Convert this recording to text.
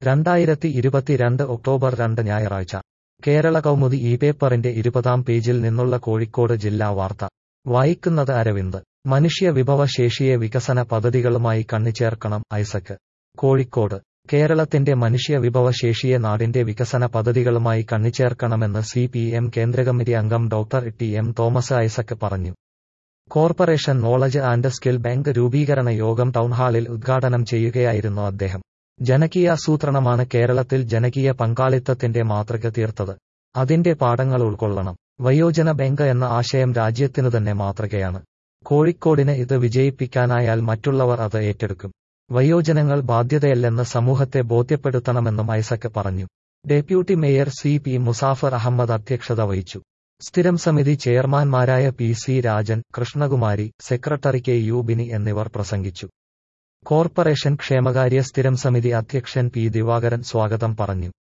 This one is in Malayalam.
രണ്ടായിരത്തി ഇരുപത്തിരണ്ട് ഒക്ടോബർ രണ്ട് ഞായറാഴ്ച കേരള കൗമുദി ഈ പേപ്പറിന്റെ ഇരുപതാം പേജിൽ നിന്നുള്ള കോഴിക്കോട് ജില്ലാ വാർത്ത വായിക്കുന്നത് അരവിന്ദ് മനുഷ്യ വിഭവശേഷിയെ വികസന പദ്ധതികളുമായി കണ്ണിച്ചേർക്കണം ഐസക്ക് കോഴിക്കോട് കേരളത്തിന്റെ മനുഷ്യ വിഭവശേഷിയെ നാടിന്റെ വികസന പദ്ധതികളുമായി കണ്ണിച്ചേർക്കണമെന്ന് സി പി എം കേന്ദ്രകമ്മിറ്റി അംഗം doctor T M Thomas Isaac പറഞ്ഞു corporation knowledge and skill bank രൂപീകരണ യോഗം ടൗൺഹാളിൽ ഉദ്ഘാടനം ചെയ്യുകയായിരുന്നു അദ്ദേഹം ജനകീയാസൂത്രണമാണ് കേരളത്തിൽ ജനകീയ പങ്കാളിത്തത്തിന്റെ മാതൃക തീർത്തത് അതിന്റെ പാഠങ്ങൾ ഉൾക്കൊള്ളണം വയോജന ബാങ്ക് എന്ന ആശയം രാജ്യത്തിനു തന്നെ മാതൃകയാണ് കോഴിക്കോടിന് ഇത് വിജയിപ്പിക്കാനായാൽ മറ്റുള്ളവർ അത് ഏറ്റെടുക്കും വയോജനങ്ങൾ ബാധ്യതയല്ലെന്ന് സമൂഹത്തെ ബോധ്യപ്പെടുത്തണമെന്നും ഐസക്ക് പറഞ്ഞു deputy mayor C P Musafar Ahammed അധ്യക്ഷത വഹിച്ചു സ്ഥിരം സമിതി ചെയർമാൻമാരായ P C Rajan Krishnakumari secretary K U Bini എന്നിവർ പ്രസംഗിച്ചു കോർപ്പറേഷൻ ക്ഷേമകാര്യ സ്ഥിരം സമിതി അധ്യക്ഷൻ പി ദിവാകരൻ സ്വാഗതം പറഞ്ഞു